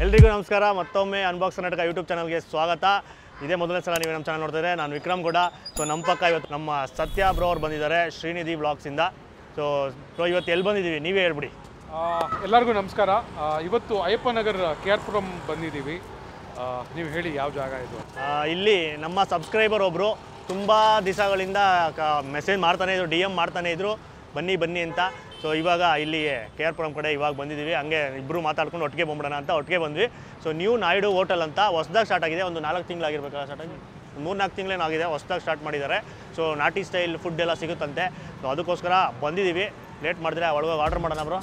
ಎಲ್ರಿಗೂ ನಮಸ್ಕಾರ ಮತ್ತೊಮ್ಮೆ ಅನ್ಬಾಕ್ಸ್ ಕರ್ನಾಟಕ ಯೂಟ್ಯೂಬ್ ಚಾನಲ್ಗೆ ಸ್ವಾಗತ ಇದೇ ಮೊದಲನೇ ಸಲ ನೀವು ನಮ್ಮ ಚಾನಲ್ ನೋಡ್ತಿದ್ರೆ ನಾನು ವಿಕ್ರಮ್ ಗೌಡ ಸೊ ನಮ್ಮ ಪಕ್ಕ ಇವತ್ತು ನಮ್ಮ ಸತ್ಯ ಬ್ರೋ ಅವ್ರು ಬಂದಿದ್ದಾರೆ ಶ್ರೀನಿಧಿ ಬ್ಲಾಗ್ಸಿಂದ ಸೊ ಬ್ರೋ ಇವತ್ತು ಎಲ್ಲಿ ಬಂದಿದ್ದೀವಿ ನೀವೇ ಹೇಳ್ಬಿಡಿ ಆ, ಎಲ್ಲರಿಗೂ ನಮಸ್ಕಾರ ಆ, ಇವತ್ತು ಅಯ್ಯಪ್ಪ ನಗರ್ ಕೆ ಆರ್ ಪುರಂ ಬಂದಿದ್ದೀವಿ ಆ, ನೀವು ಹೇಳಿ ಯಾವ ಜಾಗ ಇದು ಆ, ಇಲ್ಲಿ ನಮ್ಮ ಸಬ್ಸ್ಕ್ರೈಬರ್ ಒಬ್ಬರು ತುಂಬ ದಿವಸಗಳಿಂದ ಮೆಸೇಜ್ ಮಾಡ್ತಾನೆ ಇದ್ರು ಡಿ ಎಮ್ ಮಾಡ್ತಾನೆ ಇದ್ರು ಬನ್ನಿ ಬನ್ನಿ ಅಂತ ಸೊ ಇವಾಗ ಇಲ್ಲಿ ಕೆ ಆರ್ ಪುರಂ ಕಡೆ ಇವಾಗ ಬಂದಿದ್ದೀವಿ ಹಂಗೆ ಇಬ್ಬರು ಮಾತಾಡ್ಕೊಂಡು ಒಟ್ಟಿಗೆ ಬಂದ್ಬಿಡೋಣ ಅಂತ ಒಟ್ಟಿಗೆ ಬಂದ್ವಿ ಸೊ ನ್ಯೂ ನಾಯ್ಡು ಹೋಟೆಲ್ ಅಂತ ಹೊಸ್ದಾಗಿ ಸ್ಟಾರ್ಟ್ ಆಗಿದೆ ಒಂದು ನಾಲ್ಕು ತಿಂಗಳಾಗಿರ್ಬೇಕಾ ಸ್ಟಾರ್ಟ್ ಆಗಿ ಮೂರು ನಾಲ್ಕು ತಿಂಗಳೇನೋ ಆಗಿದೆ ಹೊಸ್ದಾಗಿ ಸ್ಟಾರ್ಟ್ ಮಾಡಿದ್ದಾರೆ ಸೊ ನಾಟಿ ಸ್ಟೈಲ್ ಫುಡ್ ಎಲ್ಲ ಸಿಗುತ್ತಂತೆ ಸೊ ಅದಕ್ಕೋಸ್ಕರ ಬಂದಿದ್ದೀವಿ ಲೇಟ್ ಮಾಡಿದ್ರೆ ಒಳಗೆ ಆರ್ಡರ್ ಮಾಡೋಣ ಬ್ರೋ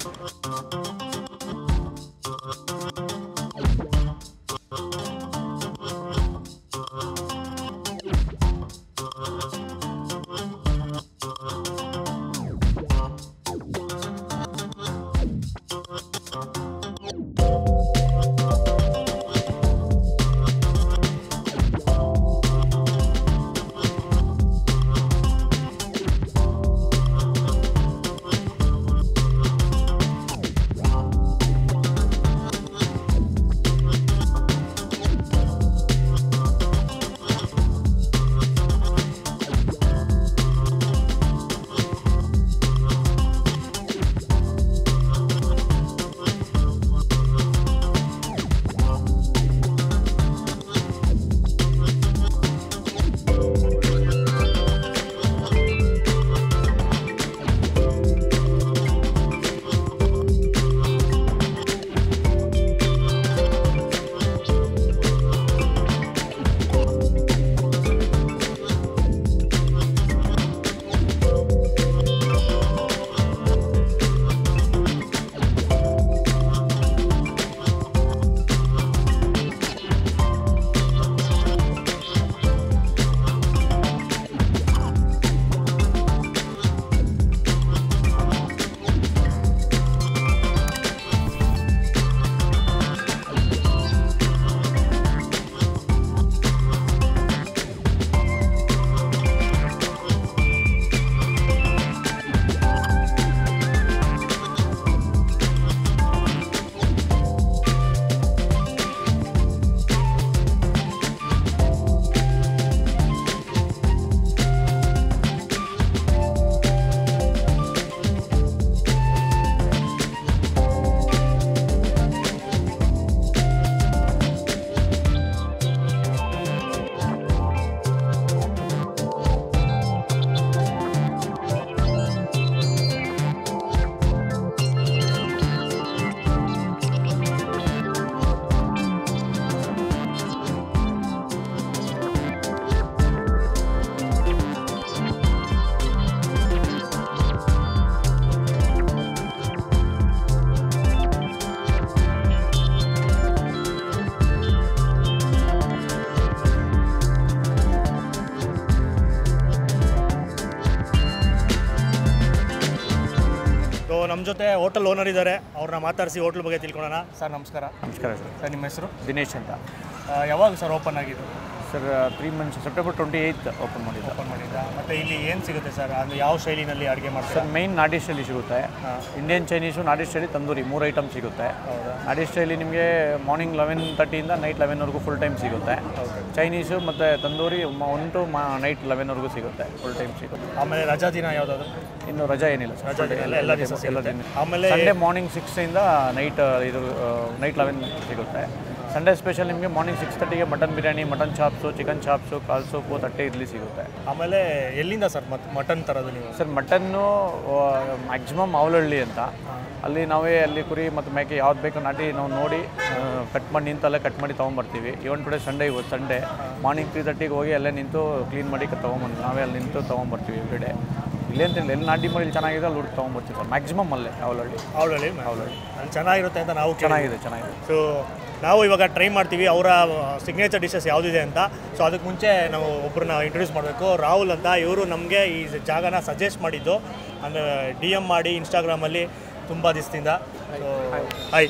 ಸೊ ನಮ್ಮ ಜೊತೆ ಹೋಟೆಲ್ ಓನರ್ ಇದ್ದಾರೆ ಅವ್ರನ್ನ ಮಾತಾಡಿಸಿ ಹೋಟ್ಲ್ ಬಗ್ಗೆ ತಿಳ್ಕೊಳ್ಳೋಣ ಸರ್ ನಮಸ್ಕಾರ ನಮಸ್ಕಾರ ಸರ್ ಸರ್ ನಿಮ್ಮ ಹೆಸರು ದಿನೇಶ್ ಅಂತ ಆ, ಯಾವಾಗ ಸರ್ ಓಪನ್ ಆಗಿದ್ದು sir three months September twenty eighth open ಮಾಡಿದ್ದು ಓಪನ್ ಮಾಡಿದ್ದ ಮತ್ತು ಇಲ್ಲಿ ಏನು ಸಿಗುತ್ತೆ ಸರ್ ಅಂದರೆ ಯಾವ ಶೈಲಿನಲ್ಲಿ ಅಡುಗೆ ಮಾಡ್ತಾರೆ ಸರ್ ಮೈನ್ ನಾಟಿ ಸ್ಟೈಲಿ ಸಿಗುತ್ತೆ ಇಂಡಿಯನ್ ಚೈನೀಸು ನಾಟಿ ಸ್ಟೈಲಿ ತಂದೂರಿ ಮೂರು ಐಟಮ್ ಸಿಗುತ್ತೆ ನಾಟಿ ಸ್ಟೈಲಿ ನಿಮಗೆ ಮಾರ್ನಿಂಗ್ ಲೆವೆನ್ ತರ್ಟಿಯಿಂದ ನೈಟ್ ಲೆವೆನ್ವರೆಗೂ ಫುಲ್ ಟೈಮ್ ಸಿಗುತ್ತೆ ಚೈನೀಸು ಮತ್ತು ತಂದೂರಿ ಒನ್ ಟು ಮಾ ನೈಟ್ ಲೆವೆನ್ವರೆಗೂ ಸಿಗುತ್ತೆ ಫುಲ್ ಟೈಮ್ ಸಿಗುತ್ತೆ ಆಮೇಲೆ ರಜಾ ದಿನ ಯಾವುದಾದ್ರು ಇನ್ನು ರಜಾ ಏನಿಲ್ಲ ಸರ್ ರಜಾ ದಿನ ಎಲ್ಲ ಎಲ್ಲ ದಿವಸ ಎಲ್ಲ ಸಿಗುತ್ತೆ ದಿನ ಆಮೇಲೆ ಸಂಡೇ ಮಾರ್ನಿಂಗ್ ಸಿಕ್ಸಿಂದ ನೈಟ್ ಇದು ನೈಟ್ ಲೆವೆನ್ ಸಿಗುತ್ತೆ ಸಂಡೇ ಸ್ಪೆಷಲ್ ನಿಮಗೆ ಮಾರ್ನಿಂಗ್ ಸಿಕ್ಸ್ ತರ್ಟಿಗೆ mutton biryani mutton chops chicken chops ಕಾಲ್ ಸೂಪು ತಟ್ಟೆ ಇಡ್ಲಿ ಸಿಗುತ್ತೆ ಆಮೇಲೆ ಎಲ್ಲಿಂದ ಸರ್ ಮತ್ತೆ ಮಟನ್ ತರೋದು ನೀವು ಸರ್ ಮಟನ್ನು ಮ್ಯಾಕ್ಸಿಮಮ್ ಅವಲಹಳ್ಳಿ ಅಂತ ಅಲ್ಲಿ ನಾವೇ ಅಲ್ಲಿ ಕುರಿ ಮತ್ತು ಮೇಕೆ ಯಾವ್ದು ಬೇಕು ನಾಟಿ ನಾವು ನೋಡಿ ಕಟ್ ಮಾಡಿ ನಿಂತಲ್ಲೇ ಕಟ್ ಮಾಡಿ ತೊಗೊಂಬರ್ತೀವಿ ಇವನ್ ಟುಡೇ ಸಂಡೇ ಇವತ್ತು ಸಂಡೇ ಮಾರ್ನಿಂಗ್ ತ್ರೀ ತರ್ಟಿಗೆ ಹೋಗಿ ಅಲ್ಲೇ ನಿಂತು ಕ್ಲೀನ್ ಮಾಡಿ ತೊಗೊಂಬಂದು ನಾವೇ ಅಲ್ಲಿ ನಿಂತು ತೊಗೊಂಬರ್ತೀವಿ ಎವ್ರಿ ಡೇ ಇಲ್ಲೇ ಅಂತ ಇಲ್ಲ ಎಲ್ಲಿ ನಾಟಿ ಮಾಡಿ ಇಲ್ಲಿ ಚೆನ್ನಾಗಿದೆ ಅಲ್ಲಿ ಹುಡುಕಿ ತೊಗೊಂಬರ್ತೀವಿ ಸರ್ ಮ್ಯಾಕ್ಸಿಮಮ್ ಅಲ್ಲೇ ಅವಲಹಳ್ಳಿ ಅವಳಲ್ಲಿ ಅವಳಲ್ಲಿ ಚೆನ್ನಾಗಿರುತ್ತೆ ಅಂತ ನಾವು ಕೇಳಿದ್ವಿ. ಚೆನ್ನಾಗಿದೆ ಚೆನ್ನಾಗಿದೆ ಸೊ ನಾವು ಇವಾಗ ಟ್ರೈ ಮಾಡ್ತೀವಿ ಅವರ ಸಿಗ್ನೇಚರ್ ಡಿಶಸ್ ಯಾವುದಿದೆ ಅಂತ ಸೊ ಅದಕ್ಕೆ ಮುಂಚೆ ನಾವು ಒಬ್ಬರನ್ನ ಇಂಟ್ರೊಡ್ಯೂಸ್ ಮಾಡಬೇಕು ರಾಹುಲ್ ಅಂತ ಇವರು ನಮಗೆ ಈ ಜಾಗನ ಸಜೆಸ್ಟ್ ಮಾಡಿದ್ದು ಅಂದರೆ ಡಿ ಎಮ್ ಮಾಡಿ ಇನ್ಸ್ಟಾಗ್ರಾಮಲ್ಲಿ ತುಂಬ ದಿವಸದಿಂದ so hi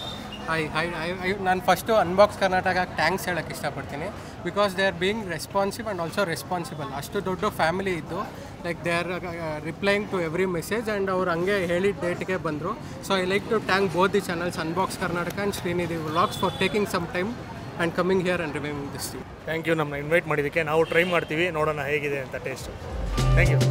I I I ನಾನು ಫಸ್ಟು ಅನ್ಬಾಕ್ಸ್ ಕರ್ನಾಟಕ ಥ್ಯಾಂಕ್ಸ್ ಹೇಳೋಕ್ಕೆ ಇಷ್ಟಪಡ್ತೀನಿ because they are being responsive and also responsible ಅಷ್ಟು ದೊಡ್ಡ ಫ್ಯಾಮಿಲಿ ಇದ್ದು like they are replying to every message and ಅವ್ರು ಹಂಗೆ ಹೇಳಿದ ಡೇಟ್ಗೆ ಬಂದರು so I like to thank both the channels unbox Karnataka and Shrinidhi vlogs for taking some time and coming here and reviving this team thank you ನಮ್ಮನ್ನ invite ಮಾಡಿದ್ದಕ್ಕೆ ನಾವು try ಮಾಡ್ತೀವಿ ನೋಡೋಣ ಹೇಗಿದೆ ಅಂತ ಟೇಸ್ಟು ಥ್ಯಾಂಕ್ ಯು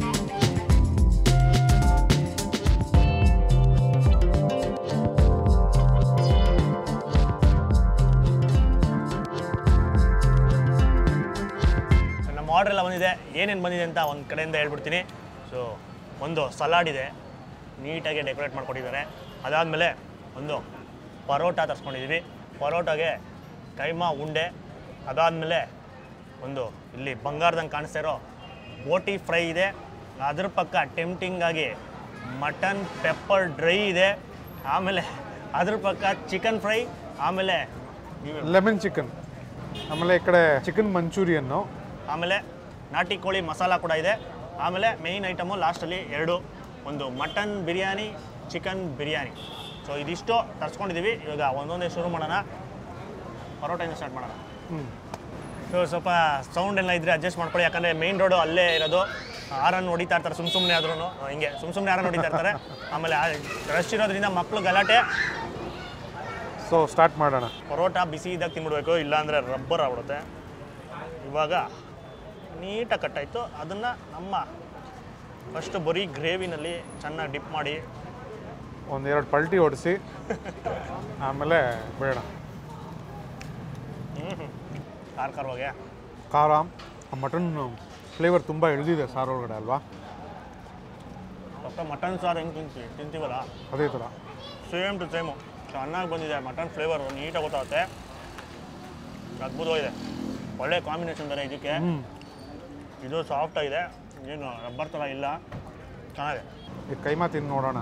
ನಮ್ಮ ಆರ್ಡ್ರ್ ಎಲ್ಲ ಬಂದಿದೆ ಏನೇನು ಬಂದಿದೆ ಅಂತ ಒಂದು ಕಡೆಯಿಂದ ಹೇಳ್ಬಿಡ್ತೀನಿ ಸೊ ಒಂದು ಸಲಾಡ್ ಇದೆ ನೀಟಾಗಿ ಡೆಕೋರೇಟ್ ಮಾಡ್ಕೊಟ್ಟಿದ್ದಾರೆ ಅದಾದಮೇಲೆ ಒಂದು ಪರೋಟ ತರಿಸ್ಕೊಂಡಿದ್ದೀವಿ ಪರೋಟಾಗೆ ಕೈಮಾ ಉಂಡೆ ಅದಾದಮೇಲೆ ಒಂದು ಇಲ್ಲಿ ಬಂಗಾರದಂಗೆ ಕಾಣಿಸ್ತಾ ಇರೋ ಬೋಟಿ ಫ್ರೈ ಇದೆ ಅದ್ರ ಪಕ್ಕ ಟೆಂಪ್ಟಿಂಗ್ ಆಗಿ ಮಟನ್ ಪೆಪ್ಪರ್ ಡ್ರೈ ಇದೆ ಆಮೇಲೆ ಅದ್ರ ಪಕ್ಕ ಚಿಕನ್ ಫ್ರೈ ಆಮೇಲೆ ಲೆಮನ್ ಚಿಕನ್ ಆಮೇಲೆ ಈ ಕಡೆ ಚಿಕನ್ ಮಂಚೂರಿಯನ್ನು ಆಮೇಲೆ ನಾಟಿ ಕೋಳಿ ಮಸಾಲ ಕೂಡ ಇದೆ ಆಮೇಲೆ ಮೇಯ್ನ್ ಐಟಮು ಲಾಸ್ಟಲ್ಲಿ ಎರಡು ಒಂದು mutton biryani chicken biryani so ಇದಿಷ್ಟು ತರಿಸ್ಕೊಂಡಿದ್ದೀವಿ ಇವಾಗ ಒಂದೊಂದೇ ಶುರು ಮಾಡೋಣ ಪರೋಟದಿಂದ ಸ್ಟಾರ್ಟ್ ಮಾಡೋಣ ಸೊ ಸ್ವಲ್ಪ ಸೌಂಡ್ ಎಲ್ಲ ಇದ್ರೆ ಅಡ್ಜಸ್ಟ್ ಮಾಡ್ಕೊಳ್ಳಿ ಯಾಕಂದರೆ ಮೇಯ್ನ್ ರೋಡು ಅಲ್ಲೇ ಇರೋದು ಆರನ್ನು ಹೊಡಿತಾ ಇರ್ತಾರೆ ಸುಮ್ಮ ಸುಮ್ಮನೆ ಆದ್ರೂ ಹಿಂಗೆ ಸುಮ್ಮ ಸುಮ್ಮನೆ ಆರನ್ನು ಹೊಡಿತಾ ಇರ್ತಾರೆ ಆಮೇಲೆ ರಶ್ ಇರೋದ್ರಿಂದ ಮಕ್ಕಳು ಗಲಾಟೆ ಸೊ ಸ್ಟಾರ್ಟ್ ಮಾಡೋಣ ಪರೋಟ ಬಿಸಿ ಇದ್ದಾಗ ತಿನ್ಬಿಡ್ಬೇಕು ಇಲ್ಲಾಂದರೆ ರಬ್ಬರ್ ಆಗ್ಬಿಡುತ್ತೆ ಇವಾಗ ನೀಟಾಗಿ ಕಟ್ಟಾಯಿತು ಅದನ್ನು ನಮ್ಮ ಫಸ್ಟ್ ಬರೀ ಗ್ರೇವಿನಲ್ಲಿ ಚೆನ್ನಾಗಿ ಡಿಪ್ ಮಾಡಿ ಒಂದೆರಡು ಪಲ್ಟಿ ಹೊಡಿಸಿ ಆಮೇಲೆ ಬೇಡ ಹ್ಞೂ ಖಾರ ಖಾರವಾಗೆ ಖಾರ ಮಟನ್ ಫ್ಲೇವರ್ ತುಂಬ ಇಳಿದಿದೆ ಸಾರು ಒಳಗಡೆ ಅಲ್ವಾ ಸ್ವಲ್ಪ ಮಟನ್ ಸಾರು ಹೆಂಗೆ ತಿಂತೀವಿ ತಿಂತೀವಲ್ಲ ಅದೇ ಥರ ಸೇಮ್ ಟು ಸೇಮು ಚೆನ್ನಾಗಿ ಬಂದಿದೆ ಮಟನ್ ಫ್ಲೇವರು ನೀಟಾಗಿ ಗೊತ್ತಾಗುತ್ತೆ ಅದ್ಭುತವಾಗಿದೆ ಒಳ್ಳೆ ಕಾಂಬಿನೇಷನ್ ಬೇರೆ ಇದಕ್ಕೆ ಹ್ಞೂ ಇದು ಸಾಫ್ಟ್ ಆಗಿದೆ ಏನು ರಬ್ಬರ್ ಥರ ಇಲ್ಲ ಚೆನ್ನಾಗಿದೆ ಈ ಕೈಮಾ ತಿಂದು ನೋಡೋಣ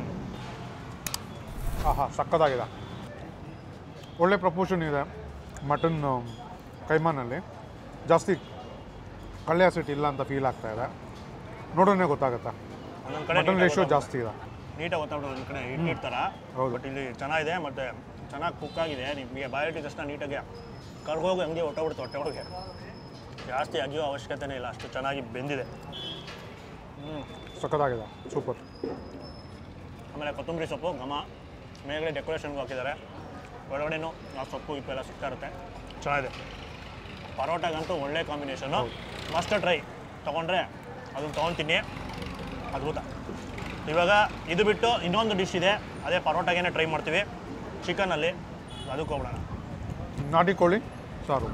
ಆಹಾ ಸಕ್ಕತ್ತಾಗಿದೆ ಒಳ್ಳೆ ಪ್ರಪೋರ್ಷನ್ ಇದೆ ಮಟನ್ ಕೈಮಾನಲ್ಲಿ ಜಾಸ್ತಿ ಕಳ್ಳಿಯಾಸಿಟ್ ಇಲ್ಲ ಅಂತ ಫೀಲ್ ಆಗ್ತಾ ಇದೆ ನೋಡೋಣ ಗೊತ್ತಾಗುತ್ತೆ ಒಂದೊಂದು ಕಡೆ ಮಟನ್ ರೇಷಿಯೋ ಜಾಸ್ತಿ ಇದೆ ನೀಟಾಗಿ ಗೊತ್ತಾಗ್ಬಿಡೋದು ಒಂದು ಕಡೆ ಇಟ್ಟಿರ್ತಾರ ಹೌದು. ಬಟ್ ಇಲ್ಲಿ ಚೆನ್ನಾಗಿದೆ ಮತ್ತು ಚೆನ್ನಾಗಿ ಕುಕ್ ಆಗಿದೆ ನಿಮಗೆ ಬಾಯಿಟ್ಟಿದ ತಕ್ಷಣ ನೀಟಾಗಿ ಕರ್ಗೋಗಿ ಹಂಗೆ ಹೊಟ್ಟೋಗ್ಬಿಡುತ್ತೆ ಹೊಟ್ಟೆ ಒಳಗೆ ಜಾಸ್ತಿ ಅಗಿಯೋ ಅವಶ್ಯಕತೆನೇ ಇಲ್ಲ ಅಷ್ಟು ಚೆನ್ನಾಗಿ ಬೆಂದಿದೆ ಹ್ಞೂ ಸಕ್ಕತ್ತಾಗಿದೆ ಸೂಪರ್ ಆಮೇಲೆ ಕೊತ್ತಂಬರಿ ಸೊಪ್ಪು ಘಮ ಮೇಲ್ಗಡೆ ಡೆಕೋರೇಷನ್ಗೂ ಹಾಕಿದ್ದಾರೆ ಒಳಗಡೆನೂ ಆ ಸೊಪ್ಪು ಇಪ್ಪು ಎಲ್ಲ ಸಿಗ್ತಾ ಇರುತ್ತೆ ಚೆನ್ನಾಗಿದೆ ಪರೋಟಾಗಂತೂ ಒಳ್ಳೆ ಕಾಂಬಿನೇಷನು ಮಸ್ಟ್ ಟ್ರೈ ತೊಗೊಂಡ್ರೆ ಅದನ್ನು ತೊಗೊತೀನಿ ಅದ್ಭುತ ಇವಾಗ ಇದು ಬಿಟ್ಟು ಇನ್ನೊಂದು ಡಿಶ್ ಇದೆ ಅದೇ ಪರೋಟಾಗೇನೆ ಟ್ರೈ ಮಾಡ್ತೀವಿ ಚಿಕನಲ್ಲಿ ಅದಕ್ಕೆ ಹೋಗೋಣ ನಾಟಿ ಕೋಳಿ ಸಾರು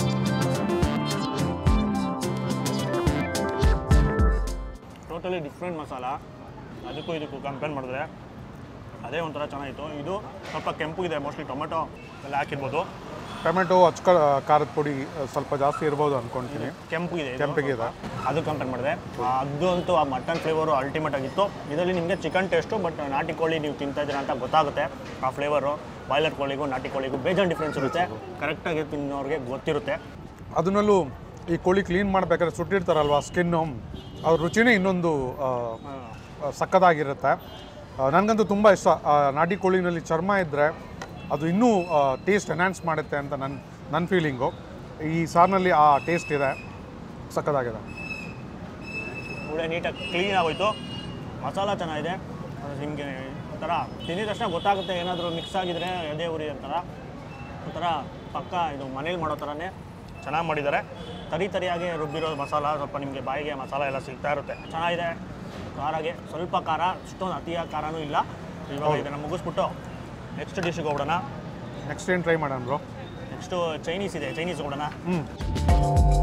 ಟೋಟಲಿ ಡಿಫ್ರೆಂಟ್ ಮಸಾಲ ಅದಕ್ಕೂ ಇದಕ್ಕೂ ಕಂಪೇರ್ ಮಾಡಿದ್ರೆ ಅದೇ ಒಂಥರ ಚೆನ್ನಾಗಿತ್ತು ಇದು ಸ್ವಲ್ಪ ಕೆಂಪು ಇದೆ ಮೋಸ್ಟ್ಲಿ ಟೊಮೆಟೊ ಎಲ್ಲ ಹಾಕಿರ್ಬೋದು ಟೊಮೆಟೊ ಅಚ್ಕ ಖಾರದ ಪುಡಿ ಸ್ವಲ್ಪ ಜಾಸ್ತಿ ಇರ್ಬೋದು ಅಂದ್ಕೊಳ್ತೀನಿ ಕೆಂಪು ಇದೆ ಇದು. ಕೆಂಪಿಗಿದೆ ಅದು ಕಂಪೇರ್ ಮಾಡಿದೆ ಅದು ಅಂತೂ ಆ ಮಟನ್ ಫ್ಲೇವರು ಅಲ್ಟಿಮೇಟ್ ಆಗಿತ್ತು ಇದರಲ್ಲಿ ನಿಮಗೆ ಚಿಕನ್ ಟೇಸ್ಟು ಬಟ್ ನಾಟಿ ಕೋಳಿ ನೀವು ತಿಂತಾ ಇದ್ದೀರಾ ಅಂತ ಗೊತ್ತಾಗುತ್ತೆ ಆ ಫ್ಲೇವರು ಬಾಯ್ಲರ್ ಕೋಳಿಗೂ ನಾಟಿ ಕೋಳಿಗೂ ಬೇಜಾನ್ ಡಿಫ್ರೆನ್ಸ್ ಇರುತ್ತೆ ಕರೆಕ್ಟಾಗಿ ತಿನ್ನೋರಿಗೆ ಗೊತ್ತಿರುತ್ತೆ ಅದನ್ನಲ್ಲೂ ಈ ಕೋಳಿ ಕ್ಲೀನ್ ಮಾಡ್ಬೇಕಾದ್ರೆ ಸುಟ್ಟಿರ್ತಾರಲ್ವ ಸ್ಕಿನ್ನು ಅವ್ರ ರುಚಿನೇ ಇನ್ನೊಂದು ಆ, ಆ, ಸಕ್ಕತ್ತಾಗಿರುತ್ತೆ ಆ, ನನಗಂತೂ ತುಂಬ ಇಷ್ಟ ಆ, ನಾಟಿ ಕೋಳಿನಲ್ಲಿ ಚರ್ಮ ಇದ್ದರೆ ಅದು ಇನ್ನೂ ಟೇಸ್ಟ್ ಎನ್ಹಾನ್ಸ್ ಮಾಡುತ್ತೆ ಅಂತ ನನ್ನ ನನ್ನ ಫೀಲಿಂಗು ಈ ಸಾರಿನಲ್ಲಿ ಆ ಟೇಸ್ಟ್ ಇದೆ ಸಕ್ಕತ್ತಾಗಿದೆ ಒಳ್ಳೆ ನೀಟಾಗಿ ಕ್ಲೀನ್ ಆಗೋಯ್ತು ಮಸಾಲ ಚೆನ್ನಾಗಿದೆ ಅದು ನಿಮಗೆ ಒಂಥರ ತಿಂದಿದ ತಕ್ಷಣ ಗೊತ್ತಾಗುತ್ತೆ ಏನಾದರೂ ಮಿಕ್ಸ್ ಆಗಿದ್ರೆ ಎದೆ ಉರಿ ಅಂತಾರ ಒಂಥರ ಪಕ್ಕ ಇದು ಮನೇಲಿ ಮಾಡೋ ಥರನೇ ಚೆನ್ನಾಗಿ ಮಾಡಿದ್ದಾರೆ ತರಿ ತರಿಯಾಗಿ ರುಬ್ಬಿರೋ ಮಸಾಲ ಸ್ವಲ್ಪ ನಿಮಗೆ ಬಾಯಿಗೆ ಮಸಾಲ ಎಲ್ಲ ಸಿಗ್ತಾ ಇರುತ್ತೆ ಚೆನ್ನಾಗಿದೆ ಖಾರಾಗೆ ಸ್ವಲ್ಪ ಖಾರ ಅಷ್ಟೊಂದು ಅತಿಯಾಗಿ ಖಾರನೂ ಇಲ್ಲ ಇವಾಗ ಇದನ್ನು ಮುಗಿಸ್ಬಿಟ್ಟು ನೆಕ್ಸ್ಟ್ ಡಿಶ್ಗೆ ಹೋಗೋಣ ನೆಕ್ಸ್ಟ್ ಏನು ಟ್ರೈ ಮಾಡೋಣ ಬ್ರೋ ನೆಕ್ಸ್ಟು ಚೈನೀಸ್ ಇದೆ ಚೈನೀಸ್ ಹೋಗೋಣ ಹ್ಞೂ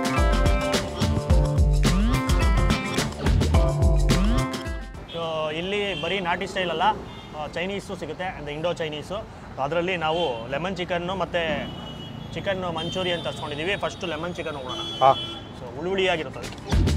ಸೊ ಇಲ್ಲಿ ಬರೀ ನಾಟಿ ಸ್ಟೈಲ್ ಅಲ್ಲ ಆ, ಚೈನೀಸು ಸಿಗುತ್ತೆ ಅಂದರೆ ಇಂಡೋ ಚೈನೀಸು ಅದರಲ್ಲಿ ನಾವು ಲೆಮನ್ ಚಿಕನ್ನು ಮತ್ತು ಚಿಕನ್ ಮಂಚೂರಿಯನ್ ತರಿಸ್ಕೊಂಡಿದ್ದೀವಿ ಫಸ್ಟು ಲೆಮನ್ ಚಿಕನ್ ಹೋಗೋಣ ಹಾಂ ಸೊ ಹುಳಿ ಹುಳಿಯಾಗಿರುತ್ತದೆ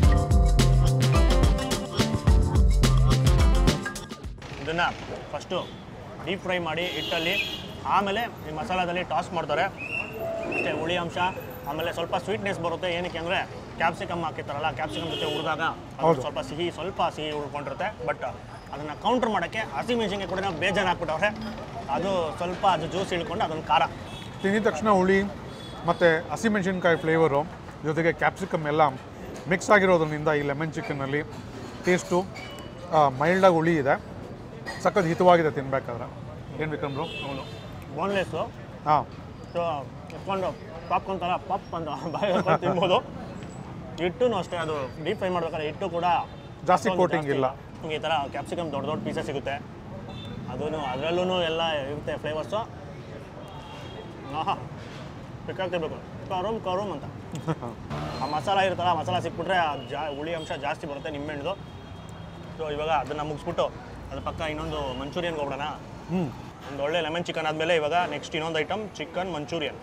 ಇದನ್ನು ಫಸ್ಟು ಡೀಪ್ ಫ್ರೈ ಮಾಡಿ ಹಿಟ್ಟಲ್ಲಿ ಆಮೇಲೆ ಈ ಮಸಾಲದಲ್ಲಿ ಟಾಸ್ ಮಾಡ್ತಾರೆ ಅಷ್ಟೇ ಹುಳಿ ಅಂಶ ಆಮೇಲೆ ಸ್ವಲ್ಪ ಸ್ವೀಟ್ನೆಸ್ ಬರುತ್ತೆ ಏನಕ್ಕೆ ಅಂದರೆ ಕ್ಯಾಪ್ಸಿಕಮ್ ಹಾಕಿರ್ತಾರಲ್ಲ ಕ್ಯಾಪ್ಸಿಕಮ್ ಜೊತೆ ಹುರಿದಾಗ ಅದು ಸ್ವಲ್ಪ ಸಿಹಿ ಸ್ವಲ್ಪ ಸಿಹಿ ಉಳ್ಕೊಂಡಿರುತ್ತೆ ಬಟ್ ಅದನ್ನು ಕೌಂಟ್ರ್ ಮಾಡೋಕ್ಕೆ ಹಸಿಮೆಣಸಿನ್ಕಾಯಿ ಕೂಡ ಬೇಜಾನ್ ಹಾಕ್ಬಿಟ್ಟವ್ರೆ ಅದು ಸ್ವಲ್ಪ ಅದು ಜ್ಯೂಸ್ ಇಳ್ಕೊಂಡು ಅದೊಂದು ಖಾರ ತಿಂದಿದ ತಕ್ಷಣ ಹುಳಿ ಮತ್ತು ಹಸಿಮೆಣಸಿನ್ಕಾಯಿ ಫ್ಲೇವರು ಜೊತೆಗೆ ಕ್ಯಾಪ್ಸಿಕಮ್ ಎಲ್ಲ ಮಿಕ್ಸ್ ಆಗಿರೋದ್ರಿಂದ ಈ ಲೆಮನ್ ಚಿಕನ್ನಲ್ಲಿ ಟೇಸ್ಟು ಮೈಲ್ಡಾಗಿ ಹುಳಿ ಇದೆ ಸಖತ್ ಹಿತವಾಗಿದೆ ತಿನ್ಬೇಕಾದ್ರೆ ಏನು ವಿಕ್ರಮ್ರು ಅವನು ಬೋನ್ಲೆಸ್ಸು ಹಾಂ ಸೊ ಎತ್ಕೊಂಡು ಪಾಪ್ಕಾರ್ನ್ ಥರ ಪಪ್ ಅಂತ ಬಾಯಿ ಹಾಕೊಂಡು ತಿನ್ಬೋದು ಹಿಟ್ಟು ಅಷ್ಟೇ ಅದು ಡೀಪ್ ಫ್ರೈ ಮಾಡ್ಬೇಕಾದ್ರೆ ಹಿಟ್ಟು ಕೂಡ ಜಾಸ್ತಿ ಅಷ್ಟೊಂದು coating ಇಲ್ಲ. ನಿಮ್ಗೆ ಈ ಥರ ಕ್ಯಾಪ್ಸಿಕಮ್ ದೊಡ್ಡ ದೊಡ್ಡ ಪೀಸಸ್ ಸಿಗುತ್ತೆ ಅದೂ ಅದರಲ್ಲೂ ಎಲ್ಲ ಇರುತ್ತೆ ಫ್ಲೇವರ್ಸು ಆಹಾ ಬೇಕಾಗ್ತಿರ್ಬೇಕು ಕರೋಮ್ ಕರೋಮ್ ಅಂತ ಆ ಮಸಾಲ ಇರುತ್ತಲ್ಲ ಆ ಮಸಾಲ ಸಿಕ್ಬಿಟ್ರೆ ಆ ಜಾ ಹುಳಿ ಅಂಶ ಜಾಸ್ತಿ ಬರುತ್ತೆ ನಿಂಬೆಹಣ್ಣು ಸೊ ಇವಾಗ ಅದನ್ನು ಮುಗಿಸ್ಬಿಟ್ಟು ಅದ್ರ ಪಕ್ಕ ಇನ್ನೊಂದು ಮಂಚೂರಿಯನ್ಗೆ ಹೋಗೋಣ ಹ್ಞೂ ಒಂದು ಒಳ್ಳೆ ಲೆಮನ್ ಚಿಕನ್ ಆದಮೇಲೆ ಇವಾಗ ನೆಕ್ಸ್ಟ್ ಇನ್ನೊಂದು ಐಟಮ್ ಚಿಕನ್ ಮಂಚೂರಿಯನ್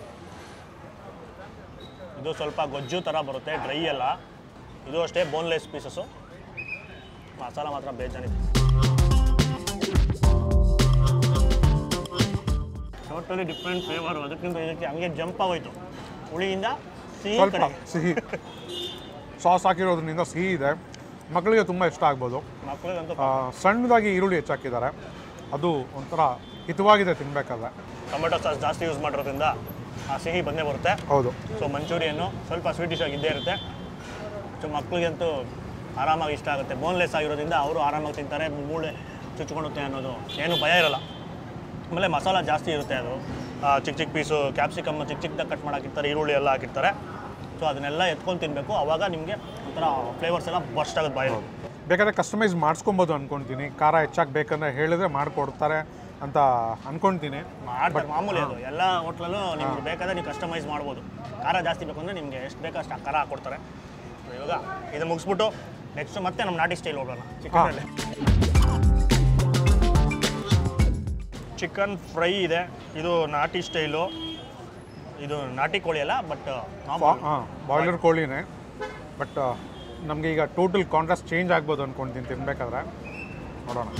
ಇದು ಸ್ವಲ್ಪ ಗೊಜ್ಜು ಥರ ಬರುತ್ತೆ ಡ್ರೈ ಎಲ್ಲ ಇದು ಅಷ್ಟೇ ಬೋನ್ಲೆಸ್ ಪೀಸಸ್ಸು ಮಸಾಲ ಮಾತ್ರ ಬೇಜಾನಿದೆ ಟೋಟಲಿ ಡಿಫ್ರೆಂಟ್ ಫ್ಲೇವರು ಅದಕ್ಕಿಂತ ಇದಕ್ಕೆ ಹಂಗೆ ಜಂಪ್ ಆಗೋಯ್ತು ಹುಳಿಯಿಂದ ಸಿಹಿ ಸ್ವಲ್ಪ ಕಡೆ ಸಿಹಿ ಸಾಸ್ ಹಾಕಿರೋದ್ರಿಂದ ಸಿಹಿ ಇದೆ ಮಕ್ಕಳಿಗೆ ತುಂಬ ಇಷ್ಟ ಆಗ್ಬೋದು ಮಕ್ಕಳಿಗಂತೂ ಆ, ಸಣ್ಣದಾಗಿ ಈರುಳ್ಳಿ ಹೆಚ್ಚಾಕಿದ್ದಾರೆ ಅದು ಒಂಥರ ಹಿತವಾಗಿದೆ ತಿನ್ಬೇಕಾದ್ರೆ ಟೊಮೆಟೊ ಸಾಸ್ ಜಾಸ್ತಿ ಯೂಸ್ ಮಾಡಿರೋದ್ರಿಂದ ಆ ಸಿಹಿ ಬಂದೇ ಬರುತ್ತೆ ಹೌದು ಸೊ ಮಂಚೂರಿಯನ್ನು ಸ್ವಲ್ಪ ಸ್ವೀಟಿಶ್ ಆಗಿ ಇದ್ದೇ ಇರುತ್ತೆ ಸೊ ಮಕ್ಕಳಿಗಂತೂ ಆರಾಮಾಗಿ ಇಷ್ಟ ಆಗುತ್ತೆ ಬೋನ್ಲೆಸ್ ಆಗಿರೋದ್ರಿಂದ ಅವರು ಆರಾಮಾಗಿ ತಿಂತಾರೆ ಮೂಳೆ ಚುಚ್ಕೊಳುತ್ತೆ ಅನ್ನೋದು ಏನು ಭಯ ಇರಲ್ಲ ಆಮೇಲೆ ಮಸಾಲ ಜಾಸ್ತಿ ಇರುತ್ತೆ ಅದು ಆ, ಚಿಕ್ಕ ಚಿಕ್ಕ ಪೀಸು ಕ್ಯಾಪ್ಸಿಕಮ್ ಚಿಕ್ಕ ಚಿಕ್ಕದಾಗಿ ಕಟ್ ಮಾಡಾಕಿರ್ತಾರೆ ಈರುಳ್ಳಿ ಎಲ್ಲ ಹಾಕಿರ್ತಾರೆ ಸೊ ಅದನ್ನೆಲ್ಲ ಎತ್ಕೊಂಡು ತಿನ್ನಬೇಕು ಆವಾಗ ನಿಮಗೆ ಒಂಥರ ಫ್ಲೇವರ್ಸ್ ಎಲ್ಲ ಬರ್ಸ್ಟ್ ಆಗುತ್ತೆ ಬಾಯಲ್ಲಿ ಬೇಕಾದ್ರೆ ಕಸ್ಟಮೈಸ್ ಮಾಡಿಸ್ಕೊಬೋದು ಅನ್ಕೊತೀನಿ ಖಾರ ಹೆಚ್ಚಾಗಿ ಬೇಕಂದ್ರೆ ಹೇಳಿದ್ರೆ ಮಾಡಿಕೊಡ್ತಾರೆ ಅಂತ ಅನ್ಕೊಳ್ತೀನಿ ಮಾಡ್ತಾರೆ ಮಾಮೂಲಿ ಅದು ಎಲ್ಲ ಹೋಟ್ಲಲ್ಲೂ ನಿಮ್ಗೆ ಬೇಕಾದ್ರೆ ನೀವು ಕಸ್ಟಮೈಸ್ ಮಾಡ್ಬೋದು ಖಾರ ಜಾಸ್ತಿ ಬೇಕು ಅಂದರೆ ನಿಮಗೆ ಎಷ್ಟು ಬೇಕೋ ಅಷ್ಟು ಖಾರ ಹಾಕ್ಕೊಡ್ತಾರೆ So ಇವಾಗ ಇದು ಮುಗಿಸ್ಬಿಟ್ಟು ನೆಕ್ಸ್ಟ್ ಮತ್ತೆ ನಮ್ಮ ನಾಟಿ ಸ್ಟೈಲ್ ಹೋಗೋಣ ಚಿಕನಲ್ಲಿ ಚಿಕನ್ ಫ್ರೈ ಇದೆ ಇದು ನಾಟಿ ಸ್ಟೈಲು ಇದು ನಾಟಿ ಕೋಳಿ ಅಲ್ಲ ಬಟ್ ಹಾಂ ಬಾಯ್ಲರ್ ಕೋಳಿನೇ ಬಟ್ ನಮಗೆ ಈಗ ಟೋಟಲ್ ಕಾಂಟ್ರಾಸ್ಟ್ ಚೇಂಜ್ ಆಗ್ಬೋದು ಅನ್ಕೊಳ್ತೀನಿ ತಿನ್ಬೇಕಾದ್ರೆ ನೋಡೋಣ